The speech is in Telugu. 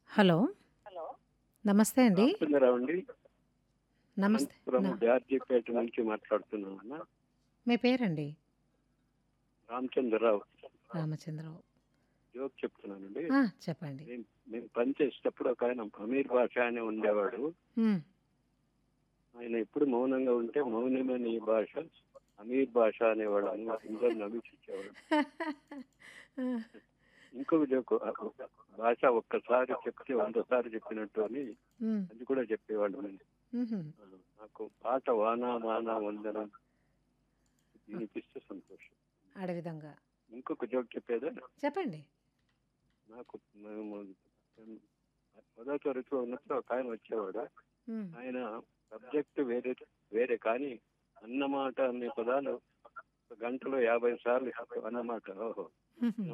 హలో. నమస్తే అండి. రామచంద్రరావు అండి. నమస్తే. అనంతపురం న జార్జిపేట నుంచి మాట్లాడుతున్నానన్న. మీ పేరండి? రామచంద్రరావు. రామచంద్రరావు. జోక్ చెప్తున్నానండి. ఆ! చెప్పండి. మేము మేము పనిచేసేటప్పుడు ఒకాయన అమీర్ బాషా అని ఉండేవాడు. హ్మ్. ఆయన ఎప్పుడు మౌనంగా ఉంటే మౌనమే నీ భాష, అమీర్ భాష అనేవాడు. అందరూ నవ్వి చూసేవాడు. ఆ! ఇంకొక జోక్ భాష ఒక్కసారి చెప్తే వందసారి చెప్పినట్టు అని హ్మ్. అది కూడా చెప్పేవాడు. హుహు. ఆ, నాకు పాట వాన మాన వందనం వినిపిస్తే సంతోషం. అదే విధంగా. ఇంకొక జోక్ చెప్పేదా? చెప్పండి. నాకు మేము పదో తరగతిలో ఉన్నప్పుడు ఒక ఆయన వచ్చేవాడు. హ్మ్. ఆయన సబ్జెక్ట్ వేరే వేరే కానీ అన్నమాట అనే పదాలు ఒక గంటలో యాభై సార్లు అన్నమాట ఓహో హుహు.